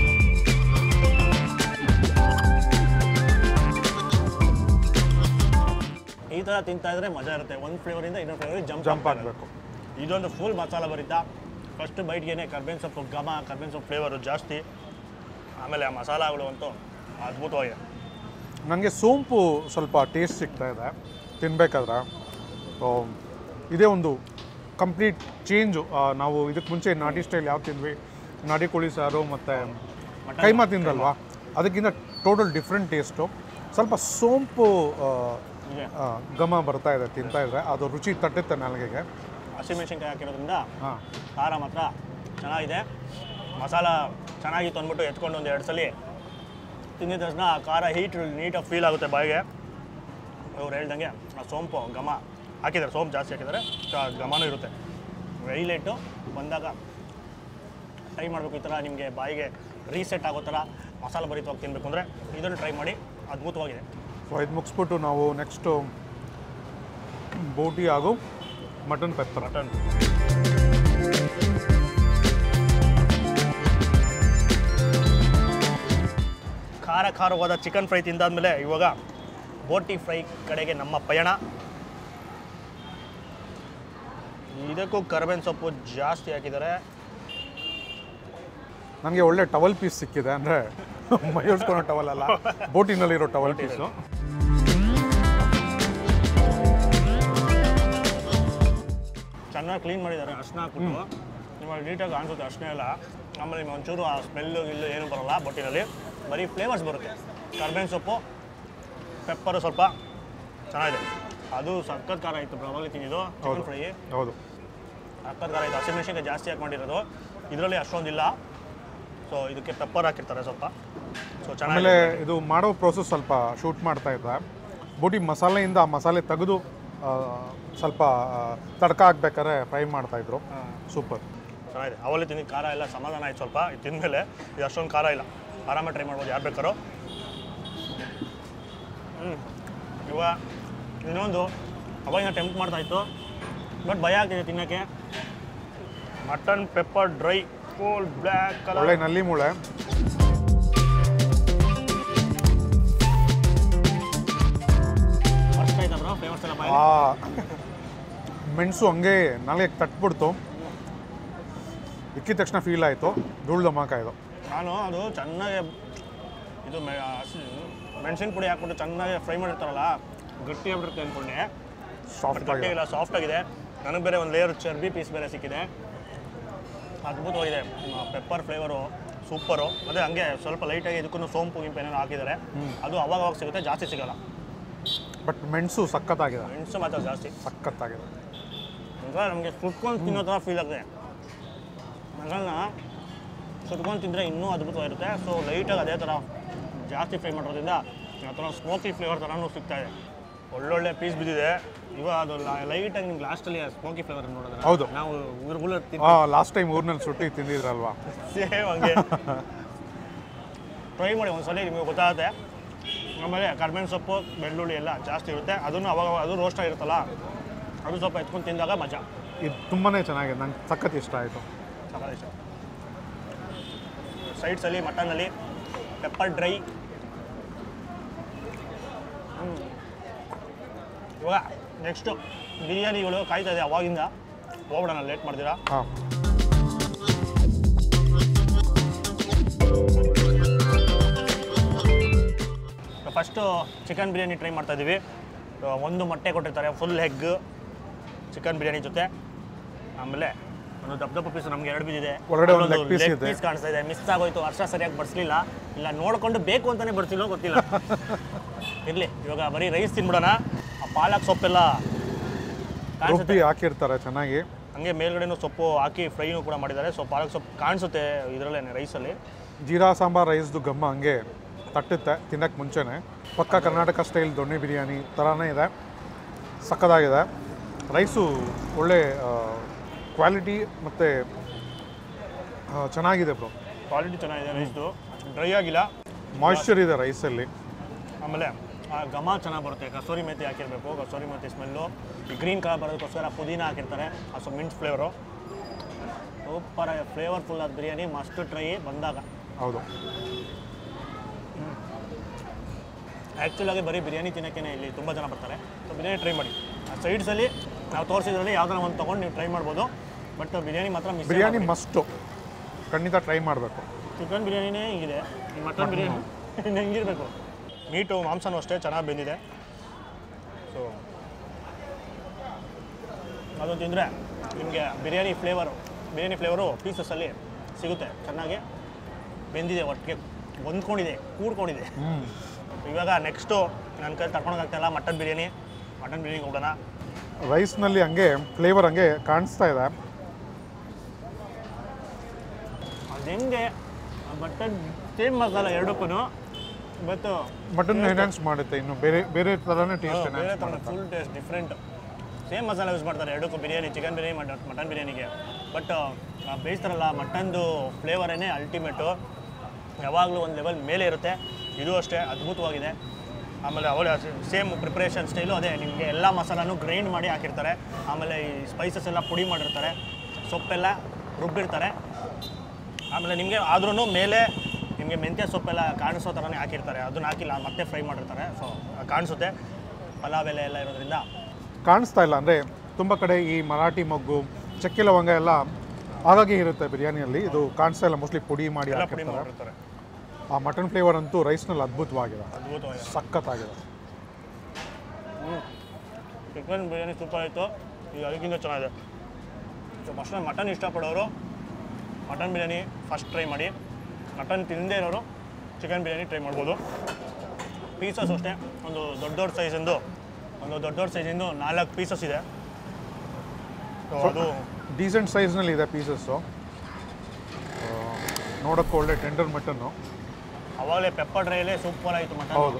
ಈ ಥರ ತಿಂತಾ ಇದ್ರೆ ಮಜಾ ಇರುತ್ತೆ ಒಂದು ಫ್ಲೇವರಿಂದ ಇನ್ನೊಂದು ಫ್ಲೇವರಿಗೆ ಜಂಪ್ ಜಂಪ್ ಆಗಬೇಕು ಇದೊಂದು ಫುಲ್ ಮಸಾಲ ಬರಿತಾ ಫಸ್ಟ್ ಬೈಟ್ಗೆ ಕರ್ಬೇವಿನ ಸೊಪ್ಪು ಘಮ ಕರ್ಬೇವಿನ ಸೊಪ್ಪು ಫ್ಲೇವರು ಜಾಸ್ತಿ ಆಮೇಲೆ ಆ ಮಸಾಲಗಳು ಅಂತೂ ಅದ್ಭುತವಾಗಿದೆ ನನಗೆ ಸೋಂಪು ಸ್ವಲ್ಪ ಟೇಸ್ಟ್ ಸಿಗ್ತಾ ಇದೆ ತಿನ್ಬೇಕಾದ್ರೆ ಸೊ ಇದೇ ಒಂದು ಕಂಪ್ಲೀಟ್ ಚೇಂಜು ನಾವು ಇದಕ್ಕೆ ಮುಂಚೆ ನಾಟಿ ಸ್ಟೈಲ್ ಯಾವ ತಿಂದ್ವಿ ನಾಟಿ ಕೋಳಿ ಸಾರು ಮತ್ತು ಕೈಮಾ ತಿಂದ್ರಲ್ವಾ ಅದಕ್ಕಿಂತ ಟೋಟಲ್ ಡಿಫ್ರೆಂಟ್ ಟೇಸ್ಟು ಸ್ವಲ್ಪ ಸೋಂಪು ಆ, ಇದೆ ಆ, ಘಮ ಬರ್ತಾ ಇದೆ ತಿಂತಾ ಇದ್ರೆ ಅದು ರುಚಿ ತಟ್ಟುತ್ತೆ ನಾಲ್ಗೆಗೆ ಹಸಿಮೆಣಸಿನ್ಕಾಯಿ ಹಾಕಿರೋದ್ರಿಂದ ಹಾಂ ಖಾರ ಮಾತ್ರ ಚೆನ್ನಾಗಿದೆ ಮಸಾಲ ಚೆನ್ನಾಗಿತ್ತು ಅಂದ್ಬಿಟ್ಟು ಎತ್ಕೊಂಡು ಒಂದು ಎರಡು ಸಲ ತಿಂದಿದ ತಕ್ಷಣ ಆ ಖಾರ ಹೀಟ್ ನೀಟಾಗಿ ಫೀಲ್ ಆಗುತ್ತೆ ಬಾಯಿಗೆ ಅವ್ರು ಹೇಳ್ದಂಗೆ ಆ ಸೋಂಪು ಘಮ ಹಾಕಿದ್ದಾರೆ ಸೋಂಪು ಜಾಸ್ತಿ ಹಾಕಿದ್ದಾರೆ ಸೊ ಆ ಘಮನೂ ಇರುತ್ತೆ ಹೈಲೈಟು ಬಂದಾಗ ಟ್ರೈ ಮಾಡಬೇಕು ಈ ಥರ ನಿಮಗೆ ಬಾಯಿಗೆ ರೀಸೆಟ್ ಆಗೋ ಥರ ಮಸಾಲ ಭರಿತವಾಗಿ ತಿನ್ನಬೇಕು ಅಂದರೆ ಇದನ್ನು ಟ್ರೈ ಮಾಡಿ ಅದ್ಭುತವಾಗಿದೆ ಸೊ ಇದು ಮುಗಿಸ್ಬಿಟ್ಟು ನಾವು ನೆಕ್ಸ್ಟು ಬೋಟಿ ಹಾಗೂ ಮಟನ್ ಪೆಪ್ಪರ್ ಮಟನ್ ಖಾರ ಖಾರವಾದ ಚಿಕನ್ ಫ್ರೈ ತಿಂದಾದ್ಮೇಲೆ ಇವಾಗ ಬೋಟಿ ಫ್ರೈ ಕಡೆಗೆ ನಮ್ಮ ಪಯಣ ಇದಕ್ಕೂ ಕರ್ಬೇವಿನ ಸೊಪ್ಪು ಜಾಸ್ತಿ ಹಾಕಿದ್ದಾರೆ ನನಗೆ ಒಳ್ಳೆ ಟವಲ್ ಪೀಸ್ ಸಿಕ್ಕಿದೆ ಅಂದರೆ ಮೈಯೋಡ್ಸ್ಕೊಳೋ ಟವಲ್ ಅಲ್ಲ ಬೋಟಿನಲ್ಲಿರೋ ಟವಲ್ ಪೀಸು ಚೆನ್ನಾಗಿ ಕ್ಲೀನ್ ಮಾಡಿದ್ದಾರೆ ಅರ್ಶಿನ ಹಾಕ್ಬಿಟ್ಟು ನಿಮಗೆ ನೀಟಾಗಿ ಅನ್ಸುತ್ತೆ ಅರ್ಶಿನ ಎಲ್ಲ ಆಮೇಲೆ ನಿಮಗೆ ಒಂಚೂರು ಆ ಸ್ಮೆಲ್ಲು ಗಿಲ್ಲು ಏನು ಬರಲ್ಲ ಬೊಟ್ಟಿನಲ್ಲಿ ಬರೀ ಫ್ಲೇವರ್ಸ್ ಬರುತ್ತೆ ಕರ್ಬೇವಿನ ಸೊಪ್ಪು ಪೆಪ್ಪರು ಸ್ವಲ್ಪ ಚೆನ್ನಾಗಿದೆ ಅದು ಸಖತ್ ಖಾರ ಇತ್ತು ಪ್ರಬಲಿ ತಿಂದಿದ್ದು ಚಿಕನ್ ಫ್ರೈ ಹೌದು ಸಖತ್ ಖಾರ ಇತ್ತು ಹಸಿಮೆಣಸಿನ್ಕಾಯಿ ಜಾಸ್ತಿ ಹಾಕೊಂಡಿರೋದು ಇದರಲ್ಲಿ ಅಷ್ಟೊಂದಿಲ್ಲ ಸೊ ಇದಕ್ಕೆ ಪೆಪ್ಪರ್ ಹಾಕಿರ್ತಾರೆ ಸ್ವಲ್ಪ ಸೊ ಆಮೇಲೆ ಚೆನ್ನಾಗಿದೆ ಇದು ಮಾಡೋ ಪ್ರೋಸೆಸ್ ಸ್ವಲ್ಪ ಶೂಟ್ ಮಾಡ್ತಾ ಇದ್ದೆ ಬೋಟಿ ಮಸಾಲೆಯಿಂದ ಆ ಮಸಾಲೆ ತೆಗೆದು ಆ, ಸ್ವಲ್ಪ ಆ, ತಡ್ಕ ಹಾಕ್ಬೇಕಾದ್ರೆ ಫ್ರೈ ಮಾಡ್ತಾ ಇದ್ರು ಸೂಪರ್ ಚೆನ್ನಾಗಿದೆ ಅವಲ್ಲಿ ತಿಂದಿದ್ದು ಖಾರ ಎಲ್ಲ ಸಮಾಧಾನ ಆಯ್ತು ಸ್ವಲ್ಪ ಇದು ತಿಂದಮೇಲೆ ಇದು ಅಷ್ಟೊಂದು ಖಾರ ಇಲ್ಲ ಆರಾಮಾಗಿ ಟ್ರೈ ಮಾಡ್ಬೋದು ಯಾರು ಬೇಕಾರೋ ಹ್ಞೂ ಇವಾಗ ಇನ್ನೊಂದು ಅವಾಗಿನ ಟೆಂಪ್ಟ್ ಮಾಡ್ತಾ ಇತ್ತು ಬಟ್ ಭಯ ಆಗ್ತಿದೆ ತಿನ್ನೋಕ್ಕೆ mutton pepper dry cold black colour ಒಳ್ಳೆ ನಲ್ಲಿ ಮೂಳೆ ಮಸ್ತ್ ಆಯ್ತಾ ಬ್ರೋ ಫೇಮಸ್ ಎಲ್ಲ ಬಾಯಿ ಆ ಮೆಣಸು ಹಂಗೆ ನಾಲ್ಗೆ ತಟ್ಬಿಡ್ತು ಇಕ್ಕಿದ ತಕ್ಷಣ ಫೀಲ್ ಆಯಿತು ಧೂಳು ಧಮಾಕ ಇದು ನಾನು ಅದು ಚೆನ್ನಾಗಿ ಇದು ಮೆ- ಹಸಿ- ಮೆಣಸಿನ ಪುಡಿ ಹಾಕ್ಬಿಟ್ಟು ಚೆನ್ನಾಗಿ ಫ್ರೈ ಮಾಡಿರ್ತಾರಲ್ಲ ಗಟ್ಟಿ ಆಗ್ಬಿಡುತ್ತೆ ಅಂದ್ಕೊಂಡೆ ಸಾಫ್ಟ್ ಆಗಿದೆ ಗಟ್ಟಿಗಿಲ್ಲ ಸಾಫ್ಟ್ ಆಗಿದೆ ನನಗೆ ಬೇರೆ ಒಂದು ಲೇಯರ್ ಚರ್ಬಿ ಪೀಸ್ ಬೇರೆ ಸಿಕ್ಕಿದೆ ಅದ್ಭುತವಾಗಿದೆ ಪೆಪ್ಪರ್ ಫ್ಲೇವರು ಸೂಪರು ಅದೇ ಹಂಗೆ ಸ್ವಲ್ಪ ಲೈಟಾಗಿ ಇದಕ್ಕೂ ಸೋಂಪು ಗಿಂಪು ಏನೇನೋ ಹಾಕಿದ್ದಾರೆ ಅದು ಅವಾಗ ಅವಾಗ ಸಿಗುತ್ತೆ ಜಾಸ್ತಿ ಸಿಗಲ್ಲ ಬಟ್ ಮೆಣಸು ಸಖತ್ತಾಗಿದೆ ಮೆಣಸು ಮಾತ್ರ ಜಾಸ್ತಿ ಸಖತ್ತಾಗಿದೆ ಅಂದ್ರೆ ನಮಗೆ ಸುಟ್ಕೊಂಡು ತಿನ್ನೋ ಥರ ಫೀಲ್ ಆಗುತ್ತೆ ಮಸಾಲನ ಸುಟ್ಕೊಂಡು ತಿಂದರೆ ಇನ್ನೂ ಅದ್ಭುತವಾಗಿರುತ್ತೆ ಸೊ ಲೈಟಾಗಿ ಅದೇ ಥರ ಜಾಸ್ತಿ ಫ್ರೈ ಮಾಡೋದ್ರಿಂದ ಆ ಥರ ಸ್ಮೋಕಿ ಫ್ಲೇವರ್ ಥರನೂ ಸಿಗ್ತಾ ಇದೆ ಒಳ್ಳೊಳ್ಳೆ ಪೀಸ್ ಬಿದ್ದಿದೆ ಇವಾಗ ಅದು ಲೈಟಾಗಿ ನಿಮ್ಗೆ ಲಾಸ್ಟಲ್ಲಿ ಸ್ಮೋಕಿ ಫ್ಲೇವರ್ ನೋಡಿದ್ರೆ ಹೌದು. ನಾವು ಉಗುರು ಉಗುರು ಹಾಂ ಲಾಸ್ಟ್ ಟೈಮ್ ಊರಿನಲ್ಲಿ ಸುಟ್ಟಿ ತಿಂದಿದ್ರಲ್ವಾ ಸೇಮ್ ಹಂಗೆ ಟ್ರೈ ಮಾಡಿ ಒಂದ್ಸಲ ನಿಮಗೆ ಗೊತ್ತಾಗುತ್ತೆ ಆಮೇಲೆ ಕರ್ಬೇವಿನ ಸೊಪ್ಪು ಬೆಳ್ಳುಳ್ಳಿ ಎಲ್ಲ ಜಾಸ್ತಿ ಇರುತ್ತೆ ಅದನ್ನು ಅವಾಗ ಅದು ರೋಸ್ಟ್ ಆಗಿರುತ್ತಲ್ಲ ಅದು ಸ್ವಲ್ಪ ಎತ್ಕೊಂಡು ತಿಂದಾಗ ಮಜಾ ಇದು ತುಂಬಾ ಚೆನ್ನಾಗಿದೆ ನಂಗೆ ಸಖತ್ ಇಷ್ಟ ಆಯಿತು ಸಕಾಲೇಶ ಸೈಡ್ಸಲ್ಲಿ ಮಟನಲ್ಲಿ ಪೆಪ್ಪರ್ ಡ್ರೈ ಇವಾಗ ನೆಕ್ಸ್ಟು ಬಿರಿಯಾನಿಗಳು ಕಾಯ್ತಾ ಇದೆ ಅವಾಗಿಂದ ಹೋಗ್ಬಿಡೋಣ ಲೇಟ್ ಮಾಡ್ತೀರಾ ಹಾಂ ಫಸ್ಟು ಚಿಕನ್ ಬಿರಿಯಾನಿ ಟ್ರೈ ಮಾಡ್ತಾ ಇದ್ದೀವಿ ಒಂದು ಮೊಟ್ಟೆ ಕೊಟ್ಟಿರ್ತಾರೆ ಫುಲ್ ಹೆಗ್ ಚಿಕನ್ ಬಿರಿಯಾನಿ ಜೊತೆ ಆಮೇಲೆ ಒಂದು ದಪ್ಪ ದಪ್ಪ ಪೀಸ್ ನಮ್ಗೆ ಎರಡು ಬಿದ್ದಿದೆ ಒಳಗಡೆ ಒಂದು leg piece ಇದೆ. ಪೀಸ್ ಕಾಣಿಸ್ತಾ ಇದೆ ಮಿಸ್ ಆಗೋಯ್ತು ವರ್ಷ ಸರಿಯಾಗಿ ಬಡಿಸ್ಲಿಲ್ಲ ಇಲ್ಲ ನೋಡ್ಕೊಂಡು ಬೇಕು ಅಂತಾನೆ ಬರ್ತಿಲ್ಲೋ ಗೊತ್ತಿಲ್ಲ ಇರಲಿ ಇವಾಗ ಬರೀ ರೈಸ್ ತಿನ್ಬಿಡೋಣ ಆ ಪಾಲಕ್ ಸೊಪ್ಪೆಲ್ಲ ಕಾಣಿಸುತ್ತೆ ರುಬ್ಬಿ ಹಾಕಿರ್ತಾರೆ ಚೆನ್ನಾಗಿ ಹಂಗೆ ಮೇಲ್ಗಡೆನೂ ಸೊಪ್ಪು ಹಾಕಿ ಫ್ರೈನೂ ಕೂಡ ಮಾಡಿದ್ದಾರೆ ಸೊ ಪಾಲಕ್ ಸೊಪ್ಪು ಕಾಣಿಸುತ್ತೆ ಇದರಲ್ಲೇ ರೈಸಲ್ಲಿ ಜೀರಾ ಸಾಂಬಾರ್ ರೈಸ್ದು ಗಮ್ಮ ಹಂಗೆ ತಟ್ಟುತ್ತೆ ತಿನ್ನಕ್ಕೆ ಮುಂಚೆನೆ ಪಕ್ಕ ಕರ್ನಾಟಕ ಸ್ಟೈಲ್ ದೊಣ್ಣೆ ಬಿರಿಯಾನಿ ಥರನೇ ಇದೆ ಸಕ್ಕದಾಗಿದೆ ರೈಸು ಒಳ್ಳೆ ಕ್ವಾಲಿಟಿ ಮತ್ತು ಚೆನ್ನಾಗಿದೆ ಬ್ರೋ ಕ್ವಾಲಿಟಿ ಚೆನ್ನಾಗಿದೆ ರೈಸ್ದು ಡ್ರೈ ಆಗಿಲ್ಲ ಮಾಯ್ಶ್ಚರ್ ಇದೆ ರೈಸಲ್ಲಿ ಆಮೇಲೆ ಆ ಘಮ ಚೆನ್ನಾಗಿ ಬರುತ್ತೆ ಕಸೂರಿ ಮೇಥಿ ಹಾಕಿರಬೇಕು ಕಸೂರಿ ಮೇಥಿ ಸ್ಮೆಲ್ಲು ಈ ಗ್ರೀನ್ ಕಲರ್ ಬರೋದಕ್ಕೋಸ್ಕರ ಪುದೀನ ಹಾಕಿರ್ತಾರೆ ಆ ಸ್ವಲ್ಪ ಮಿಂಟ್ ಫ್ಲೇವರು ಸೂಪರ್ ಫ್ಲೇವರ್ಫುಲ್ ಆದ ಬಿರಿಯಾನಿ ಮಸ್ಟ್ ಟ್ರೈ ಬಂದಾಗ ಹೌದು ಆ್ಯಕ್ಚುಲಾಗಿ ಬರೀ ಬಿರಿಯಾನಿ ತಿನ್ನೋಕ್ಕೇ ಇಲ್ಲಿ ತುಂಬ ಜನ ಬರ್ತಾರೆ ಸೊ ಬಿರಿಯಾನಿ ಟ್ರೈ ಮಾಡಿ ಆ ಸೈಡ್ಸಲ್ಲಿ ನಾವು ತೋರಿಸಿದ್ರಲ್ಲಿ ಯಾವ್ದಾರ ಒಂದು ತೊಗೊಂಡು ನೀವು ಟ್ರೈ ಮಾಡ್ಬೋದು ಬಟ್ ಬಿರಿಯಾನಿ ಮಾತ್ರ ಮಿಸ್ ಬಿರಿಯಾನಿ ಮಸ್ಟು ಖಂಡಿತ ಟ್ರೈ ಮಾಡಬೇಕು ಚಿಕನ್ ಬಿರಿಯಾನಿನೇ ಹಿಂಗಿದೆ ಈ ಮಟನ್ ಬಿರಿಯಾನಿ ಹೆಂಗಿರಬೇಕು ಮೀಟು ಮಾಂಸನೂ ಅಷ್ಟೇ ಚೆನ್ನಾಗಿ ಬೆಂದಿದೆ ಸೊ ಅದು ತಿಂದರೆ ನಿಮಗೆ ಬಿರಿಯಾನಿ ಫ್ಲೇವರು ಬಿರಿಯಾನಿ ಫ್ಲೇವರು ಪೀಸಸಲ್ಲಿ ಸಿಗುತ್ತೆ ಚೆನ್ನಾಗಿ ಬೆಂದಿದೆ ಒಟ್ಟಿಗೆ ಹೊಂದ್ಕೊಂಡಿದೆ ಕೂಡ್ಕೊಂಡಿದೆ ಹ್ಞೂ ಇವಾಗ ನೆಕ್ಸ್ಟು ನನ್ನ ಕೈ ತಗೊಳಕ್ಕಾಗ್ತಾಯಿಲ್ಲ ಮಟನ್ ಬಿರಿಯಾನಿ ಮಟನ್ ಬಿರಿಯಾನಿಗೆ ಹೋಗೋಣ ರೈಸ್ನಲ್ಲಿ ಹಂಗೆ ಫ್ಲೇವರ್ ಹಂಗೆ ಕಾಣಿಸ್ತಾ ಇದೆ ಅದು ಹೆಂಗೆ ಮಟನ್ ಸೇಮ್ ಮಸಾಲ ಎರಡಕ್ಕೂ ಬಟ್ ಮಟನ್ ಎನ್ಹಾನ್ಸ್ ಮಾಡುತ್ತೆ ಇನ್ನು ಬೇರೆ ಬೇರೆ ಥರನೇ ಟೇಸ್ಟ್ ಬೇರೆ ಎನ್ಹಾನ್ಸ್ ಥರ ಮಾಡುತ್ತೆ full taste different same masala use ಮಾಡ್ತಾರೆ ಎರಡಕ್ಕೂ biryani chicken biryani mutton mutton ಬಿರಿಯಾನಿಗೆ ಬಟ್ ಬೇಯಿಸ್ತಾರಲ್ಲ ಮಟನ್ದು ಫ್ಲೇವರೇ ಅಲ್ಟಿಮೇಟು ಯಾವಾಗಲೂ ಒಂದು ಲೆವೆಲ್ ಮೇಲೆ ಇರುತ್ತೆ ಇದು ಅಷ್ಟೇ ಅದ್ಭುತವಾಗಿದೆ ಆಮೇಲೆ ಅವಳೆ ಸೇಮ್ ಪ್ರಿಪ್ರೇಷನ್ ಸ್ಟೈಲು ಅದೇ ನಿಮಗೆ ಎಲ್ಲ ಮಸಾಲಾನು ಗ್ರೈಂಡ್ ಮಾಡಿ ಹಾಕಿರ್ತಾರೆ ಆಮೇಲೆ ಈ ಸ್ಪೈಸಸ್ ಎಲ್ಲ ಪುಡಿ ಮಾಡಿರ್ತಾರೆ ಸೊಪ್ಪೆಲ್ಲ ರುಬ್ಬಿರ್ತಾರೆ ಆಮೇಲೆ ನಿಮಗೆ ಆದ್ರೂ ಮೇಲೆ ನಿಮಗೆ ಮೆಂತ್ಯ ಸೊಪ್ಪೆಲ್ಲ ಕಾಣಿಸೋ ಥರನೇ ಹಾಕಿರ್ತಾರೆ ಅದನ್ನ ಹಾಕಿಲ್ಲ ಮತ್ತೆ ಫ್ರೈ ಮಾಡಿರ್ತಾರೆ ಸೊ ಕಾಣಿಸುತ್ತೆ ಪಲಾವ್ ಎಲೆ ಎಲ್ಲ ಇರೋದ್ರಿಂದ ಕಾಣಿಸ್ತಾ ಇಲ್ಲ ಅಂದರೆ ತುಂಬ ಕಡೆ ಈ ಮರಾಠಿ ಮೊಗ್ಗು ಚಕ್ಕೆ ಲವಂಗ ಎಲ್ಲ ಹಾಗಾಗಿ ಇರುತ್ತೆ ಬಿರಿಯಾನಿಯಲ್ಲಿ ಇದು ಕಾಣಿಸ್ತಾ ಇಲ್ಲ ಮೋಸ್ಟ್ಲಿ ಪುಡಿ ಮಾಡಿ ಎಲ್ಲ ಪುಡಿ ಹಾಕಿರ್ತಾರೆ ಮಾಡಿರ್ತಾರೆ ಆ ಮಟನ್ ಫ್ಲೇವರ್ ಅಂತೂ ರೈಸ್ನಲ್ಲಿ ಅದ್ಭುತವಾಗಿದೆ ಅದ್ಭುತವಾಗಿದೆ ಸಖತ್ತಾಗಿದೆ ಚಿಕನ್ ಬಿರಿಯಾನಿ ಸೂಪರ್ ಆಯಿತು ಈಗ ಅದಕ್ಕಿಂತ ಚೆನ್ನಾಗಿದೆ ಸೊ ಮಸ್ಟ್ ಮಟನ್ ಇಷ್ಟಪಡೋರು ಮಟನ್ ಬಿರಿಯಾನಿ ಫಸ್ಟ್ ಟ್ರೈ ಮಾಡಿ ಮಟನ್ ತಿನ್ನದೇ ಇರೋರು ಚಿಕನ್ ಬಿರಿಯಾನಿ ಟ್ರೈ ಮಾಡ್ಬೋದು ಪೀಸಸ್ ಅಷ್ಟೇ ಒಂದು ದೊಡ್ಡ ದೊಡ್ಡ ಸೈಜಿಂದು ಒಂದು ದೊಡ್ಡ ದೊಡ್ಡ ಸೈಜಿಂದು ನಾಲ್ಕು ಪೀಸಸ್ ಇದೆ ಸೊ ಅದು ಡೀಸೆಂಟ್ ಸೈಜ್ನಲ್ಲಿ ಇದೆ ಪೀಸಸ್ಸು ನೋಡೋಕ್ಕೆ ಒಳ್ಳೆ ಟೆಂಡರ್ ಮಟನ್ನು ಅವಾಗಲೇ ಪೆಪ್ಪರ್ ಡ್ರೈಯಲ್ಲೇ ಸೂಪರ್ ಆಯಿತು ಮಟನ್ ಹೌದು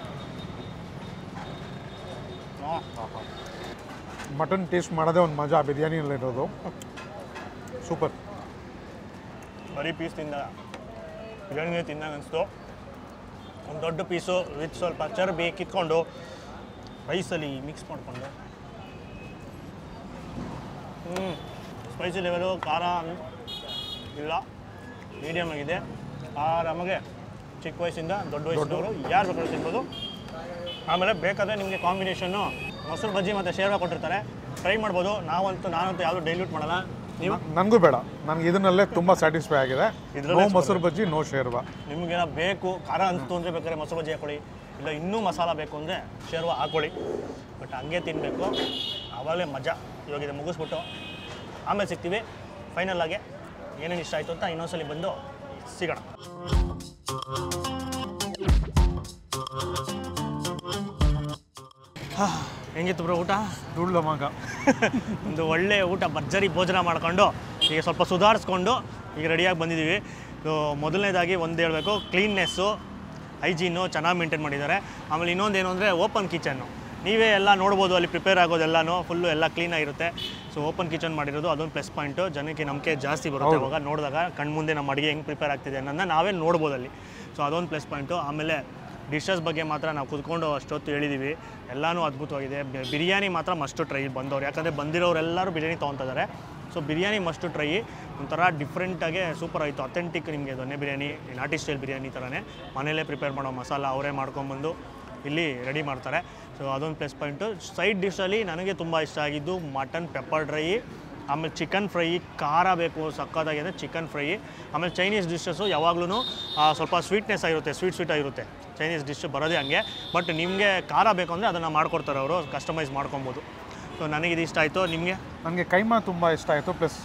ಮಟನ್ ಟೇಸ್ಟ್ ಮಾಡೋದೇ ಒಂದು ಮಜಾ ಬಿರಿಯಾನಿಯಲ್ಲಿರೋದು ಸೂಪರ್ ಬರೀ ಪೀಸ್ ತಿಂದ ಬಿರಿಯಾನಿನೇ ತಿಂದಾಗ ಅನಿಸ್ತು ಒಂದು ದೊಡ್ಡ ಪೀಸು ವಿತ್ ಸ್ವಲ್ಪ ಚರ್ಬಿ ಕಿತ್ಕೊಂಡು ರೈಸಲ್ಲಿ ಮಿಕ್ಸ್ ಮಾಡಿಕೊಂಡು ಹ್ಞೂ ಸ್ಪೈಸಿ ಲೆವೆಲು ಖಾರ ಇಲ್ಲ ಮೀಡಿಯಮ್ ಆಗಿದೆ ಆರಾಮಾಗೆ ಚಿಕ್ಕ ವಯಸ್ಸಿಂದ ದೊಡ್ಡ ವಯಸ್ಸಿನವರು ಯಾರು ಬೇಕಾದ್ರೂ ತಿನ್ಬೋದು ಆಮೇಲೆ ಬೇಕಾದರೆ ನಿಮಗೆ ಕಾಂಬಿನೇಷನ್ನು ಮೊಸರು ಬಜ್ಜಿ ಮತ್ತು ಶೇರ್ವ ಕೊಟ್ಟಿರ್ತಾರೆ ಟ್ರೈ ಮಾಡ್ಬೋದು ನಾವಂತೂ ನಾನಂತೂ ಯಾವುದು ಡೈಲ್ಯೂಟ್ ಮಾಡಲ್ಲ ನನಗೂ ಬೇಡ ನನಗೆ ಇದನ್ನಲ್ಲೇ ತುಂಬ ಸ್ಯಾಟಿಸ್ಫೈ ಆಗಿದೆ ಇದ್ರಲ್ಲೇ ನೋ ಮೊಸರು ಬಜ್ಜಿ ನೋ ಶೇರ್ವಾ ನಿಮಗೇನ ಬೇಕು ಖಾರ ಅಂತು ಅಂದರೆ ಬೇಕಾದ್ರೆ ಮೊಸರು ಬಜ್ಜಿ ಹಾಕೊಳ್ಳಿ ಇಲ್ಲ ಇನ್ನೂ ಮಸಾಲ ಬೇಕು ಅಂದರೆ ಶೇರ್ವ ಹಾಕೊಳ್ಳಿ ಬಟ್ ಹಂಗೆ ತಿನ್ನಬೇಕು ಆವಾಗಲೇ ಮಜಾ ಇವಾಗ ಇದು ಮುಗಿಸ್ಬಿಟ್ಟು ಆಮೇಲೆ ಸಿಗ್ತೀವಿ ಫೈನಲ್ ಆಗಿ ಏನೇನು ಇಷ್ಟ ಆಯಿತು ಅಂತ ಇನ್ನೊಂದ್ಸಲಿ ಬಂದು ಸಿಗೋಣ ಹಾ, ಹೆಂಗಿತ್ತು ಬ್ರೋ ಊಟ ದುಡ್ಲ ಮಗ ಒಂದು ಒಳ್ಳೆ ಊಟ ಭರ್ಜರಿ ಭೋಜನ ಮಾಡ್ಕೊಂಡು ಈಗ ಸ್ವಲ್ಪ ಸುಧಾರಿಸ್ಕೊಂಡು ಈಗ ರೆಡಿಯಾಗಿ ಬಂದಿದ್ದೀವಿ ಸೊ ಮೊದಲನೇದಾಗಿ ಒಂದು ಹೇಳಬೇಕು ಕ್ಲೀನ್ನೆಸ್ಸು ಹೈಜೀನು ಚೆನ್ನಾಗಿ ಮೇಂಟೈನ್ ಮಾಡಿದ್ದಾರೆ ಆಮೇಲೆ ಇನ್ನೊಂದು ಏನು ಅಂದರೆ ಓಪನ್ ಕಿಚನ್ನು ನೀವೇ ಎಲ್ಲ ನೋಡ್ಬೋದು ಅಲ್ಲಿ ಪ್ರಿಪೇರ್ ಆಗೋದೆಲ್ಲನೂ ಫುಲ್ಲು ಎಲ್ಲ ಕ್ಲೀನಾಗಿರುತ್ತೆ ಸೊ ಓಪನ್ ಕಿಚನ್ ಮಾಡಿರೋದು ಅದೊಂದು ಪ್ಲಸ್ ಪಾಯಿಂಟು ಜನಕ್ಕೆ ನಂಬಿಕೆ ಜಾಸ್ತಿ ಬರುತ್ತೆ ಅವಾಗ ನೋಡಿದಾಗ ಕಣ್ಮುಂದೆ ನಮ್ಮ ಅಡುಗೆ ಹೆಂಗೆ ಪ್ರಿಪೇರ್ ಆಗ್ತಿದೆ ಅನ್ನೋದನ್ನ ನಾವೇ ನೋಡ್ಬೋದು ಅಲ್ಲಿ ಸೊ ಅದೊಂದು ಪ್ಲಸ್ ಪಾಯಿಂಟು ಆಮೇಲೆ ಡಿಶಸ್ ಬಗ್ಗೆ ಮಾತ್ರ ನಾವು ಕುತ್ಕೊಂಡು ಅಷ್ಟೊತ್ತು ಹೇಳಿದ್ದೀವಿ ಎಲ್ಲನೂ ಅದ್ಭುತವಾಗಿದೆ ಬಿ- ಬಿರಿಯಾನಿ ಮಾತ್ರ ಮಸ್ಟು ಟ್ರೈ ಬಂದವ್ರು ಯಾಕಂದರೆ ಬಂದಿರೋರೆಲ್ಲರೂ ಬಿರಿಯಾನಿ ತೊಗೊತಿದ್ದಾರೆ ಸೊ ಬಿರಿಯಾನಿ ಮಸ್ಟು ಟ್ರೈ ಒಂಥರ ಡಿಫ್ರೆಂಟಾಗಿ ಸೂಪರ್ ಆಯಿತು ಅಥೆಂಟಿಕ್ ನಿಮಗೆ ದೊನ್ನೆ ಬಿರಿಯಾನಿ ನಾಟಿ ಸ್ಟೈಲ್ ಬಿರಿಯಾನಿ ಥರನೇ ಮನೇಲೇ ಪ್ರಿಪೇರ್ ಮಾಡೋ ಮಸಾಲ ಅವರೇ ಮಾಡ್ಕೊಂಬಂದು ಇಲ್ಲಿ ರೆಡಿ ಮಾಡ್ತಾರೆ ಸೊ ಅದೊಂದು ಪ್ಲಸ್ ಪಾಯಿಂಟು ಸೈಡ್ ಡಿಶಲ್ಲಿ ನನಗೆ ತುಂಬ ಇಷ್ಟ ಆಗಿದ್ದು ಮಟನ್ ಪೆಪ್ಪರ್ ಡ್ರೈ ಆಮೇಲೆ ಚಿಕನ್ ಫ್ರೈ ಖಾರ ಬೇಕು ಸಕ್ಕತ್ತಾಗಿದೆ ಚಿಕನ್ ಫ್ರೈ ಆಮೇಲೆ ಚೈನೀಸ್ ಡಿಶಸ್ಸು ಯಾವಾಗ್ಲೂ ಸ್ವಲ್ಪ ಸ್ವೀಟ್ನೆಸ್ ಆಗಿರುತ್ತೆ ಸ್ವೀಟ್ ಸ್ವೀಟ್ ಆಗಿರುತ್ತೆ ಚೈನೀಸ್ ಡಿಶ್ ಬರೋದೇ ಹಂಗೆ ಬಟ್ ನಿಮಗೆ ಖಾರ ಬೇಕು ಅಂದರೆ ಅದನ್ನು ಮಾಡ್ಕೊಡ್ತಾರೆ ಅವರು ಕಸ್ಟಮೈಸ್ ಮಾಡ್ಕೊಬೋದು ಸೊ ನನಗಿದು ಇಷ್ಟ ಆಯಿತು ನಿಮಗೆ ನನಗೆ ಕೈಮಾ ತುಂಬ ಇಷ್ಟ ಆಯಿತು plus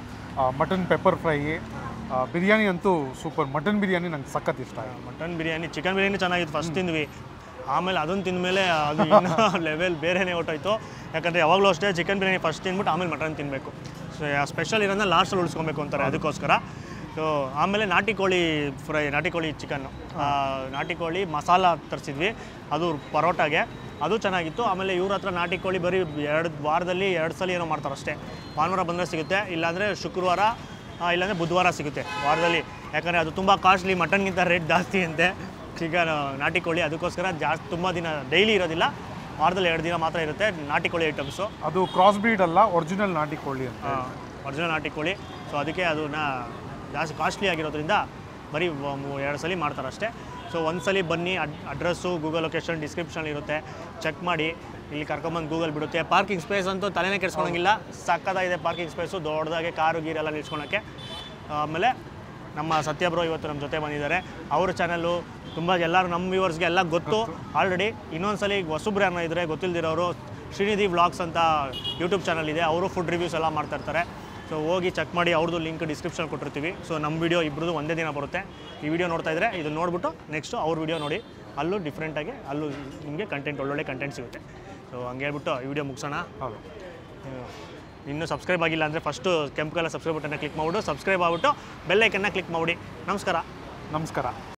mutton pepper fry biryani ಅಂತೂ ಸೂಪರ್ ಮಟನ್ ಬಿರಿಯಾನಿ ನಂಗೆ ಸಖತ್ ಇಷ್ಟ ಆಯಿತು ಮಟನ್ ಬಿರಿಯಾನಿ ಚಿಕನ್ ಬಿರಿಯಾನಿ ಚೆನ್ನಾಗಿತ್ತು ಫಸ್ಟ್ ತಿಂದ್ವಿ ಆಮೇಲೆ ಅದನ್ನು ತಿಂದಮೇಲೆ ಅದು ಇನ್ನೂ ಲೆವೆಲ್ ಬೇರೆನೇ ಹೊಟ್ಟೋಯ್ತು ಯಾಕಂದರೆ ಯಾವಾಗಲೂ ಅಷ್ಟೇ ಚಿಕನ್ ಬಿರಿಯಾನಿ ಫಸ್ಟ್ ತಿಂದ್ಬಿಟ್ಟು ಆಮೇಲೆ ಮಟನ್ ತಿನ್ನಬೇಕು ಸೊ ಸ್ಪೆಷಲ್ ಇರೋದನ್ನ ಲಾಸ್ಟಲ್ಲಿ ಉಳಿಸ್ಕೊಬೇಕು ಅಂತಾರೆ ಅದಕ್ಕೋಸ್ಕರ ಸೊ ಆಮೇಲೆ ನಾಟಿ ಕೋಳಿ ಫ್ರೈ ನಾಟಿ ಕೋಳಿ ಚಿಕನ್ನು ನಾಟಿ ಕೋಳಿ ಮಸಾಲ ತರಿಸಿದ್ವಿ ಅದು ಪರೋಟಾಗೆ ಅದು ಚೆನ್ನಾಗಿತ್ತು ಆಮೇಲೆ ಇವ್ರ ಹತ್ರ ನಾಟಿ ಕೋಳಿ ಬರೀ ಎರಡು ವಾರದಲ್ಲಿ ಎರಡು ಸಲ ಏನೋ ಮಾಡ್ತಾರೆ ಅಷ್ಟೇ ಭಾನುವಾರ ಬಂದರೆ ಸಿಗುತ್ತೆ ಇಲ್ಲಾಂದರೆ ಶುಕ್ರವಾರ ಆ, ಇಲ್ಲಾಂದರೆ ಬುಧವಾರ ಸಿಗುತ್ತೆ ವಾರದಲ್ಲಿ ಯಾಕಂದರೆ ಅದು ತುಂಬ ಕಾಸ್ಟ್ಲಿ ಮಟನ್ಗಿಂತ ರೇಟ್ ಜಾಸ್ತಿ ಅಂತೆ ಚಿಕನ್ ನಾಟಿ ಕೋಳಿ ಅದಕ್ಕೋಸ್ಕರ ಜಾಸ್ತಿ ತುಂಬ ದಿನ ಡೈಲಿ ಇರೋದಿಲ್ಲ ವಾರದಲ್ಲಿ ಎರಡು ದಿನ ಮಾತ್ರ ಇರುತ್ತೆ ನಾಟಿ ಕೋಳಿ ಐಟಮ್ಸು ಅದು ಕ್ರಾಸ್ ಬ್ರೀಡ್ ಅಲ್ಲ ಒರಿಜಿನಲ್ ನಾಟಿ ಕೋಳಿ ಅಂತ ಒರಿಜಿನಲ್ ನಾಟಿ ಕೋಳಿ ಸೊ ಅದಕ್ಕೆ ಅದನ್ನ ಜಾಸ್ತಿ ಕಾಸ್ಟ್ಲಿ ಆಗಿರೋದ್ರಿಂದ ಬರೀ ವ- ಮೂ- ಎರಡು ಸಲ ಮಾಡ್ತಾರೆ ಅಷ್ಟೇ ಸೊ ಒಂದು ಸಲ ಬನ್ನಿ ಅಡ್ ಅಡ್ರೆಸ್ಸು ಗೂಗಲ್ ಲೊಕೇಶನ್ ಡಿಸ್ಕ್ರಿಪ್ಷನ್ ಇರುತ್ತೆ ಚೆಕ್ ಮಾಡಿ ಇಲ್ಲಿ ಕರ್ಕೊಂಬಂದು ಗೂಗಲ್ ಬಿಡುತ್ತೆ ಪಾರ್ಕಿಂಗ್ ಸ್ಪೇಸ್ ಅಂತೂ ತಲೆನೇ ಕೆಡ್ಸ್ಕೊಳಂಗಿಲ್ಲ ಸಕ್ಕತ್ತಾಗಿದೆ ಪಾರ್ಕಿಂಗ್ ಸ್ಪೇಸು ದೊಡ್ಡದಾಗೆ ಕಾರು ಗೀರೆಲ್ಲ ನಿಲ್ಸ್ಕೊಳಕ್ಕೆ ಆಮೇಲೆ ನಮ್ಮ ಸತ್ಯ ಬ್ರೋ ಇವತ್ತು ನಮ್ಮ ಜೊತೆ ಬಂದಿದ್ದಾರೆ ಅವ್ರ ಚಾನಲ್ಲು ತುಂಬ ಎಲ್ಲರೂ ನಮ್ಮ ವ್ಯೂವರ್ಸ್ಗೆ ಎಲ್ಲ ಗೊತ್ತು ಆಲ್ರೆಡಿ ಇನ್ನೊಂದ್ಸಲಿ ಹೊಸಬ್ರು ಯಾರನ್ನ ಇದ್ದರೆ ಗೊತ್ತಿಲ್ದಿರೋರು ಶ್ರೀನಿಧಿ ವ್ಲಾಗ್ಸ್ ಅಂತ ಯೂಟ್ಯೂಬ್ ಚಾನಲ್ ಇದೆ ಅವರು ಫುಡ್ ರಿವ್ಯೂಸ್ ಎಲ್ಲ ಮಾಡ್ತಾ ಇರ್ತಾರೆ ಸೊ ಹೋಗಿ ಚೆಕ್ ಮಾಡಿ ಅವ್ರದ್ದು ಲಿಂಕ್ ಡಿಸ್ಕ್ರಿಪ್ಷನ್ ಕೊಟ್ಟಿರ್ತೀವಿ ಸೊ ನಮ್ಮ ವಿಡಿಯೋ ಇಬ್ಬರದು ಒಂದೇ ದಿನ ಬರುತ್ತೆ ಈ ವಿಡಿಯೋ ನೋಡ್ತಾ ಇದ್ದರೆ ಇದನ್ನ ನೋಡ್ಬಿಟ್ಟು ನೆಕ್ಸ್ಟು ಅವ್ರ ವಿಡಿಯೋ ನೋಡಿ ಅಲ್ಲೂ ಡಿಫ್ರೆಂಟಾಗಿ ಅಲ್ಲೂ ನಿಮಗೆ ಕಂಟೆಂಟ್ ಒಳ್ಳೊಳ್ಳೆ ಕಂಟೆಂಟ್ ಸಿಗುತ್ತೆ ಸೊ ಹಂಗೆ ಹೇಳ್ಬಿಟ್ಟು ಈ ವಿಡಿಯೋ ಮುಗಿಸೋಣ ಹೌದು ಇನ್ನೂ ಸಬ್ಸ್ಕ್ರೈಬ್ ಆಗಿಲ್ಲ ಅಂದರೆ ಫಸ್ಟು ಕೆಂಪು ಕಲರ್ ಸಬ್ಸ್ಕ್ರೈಬ್ ಬಟನ್ನ ಕ್ಲಿಕ್ ಮಾಡಿಬಿಟ್ಟು ಸಬ್ಸ್ಕ್ರೈಬ್ ಆಗಿಬಿಟ್ಟು ಬೆಲ್ಲೈಕನ್ನ ಕ್ಲಿಕ್ ಮಾಡಿ ನಮಸ್ಕಾರ ನಮಸ್ಕಾರ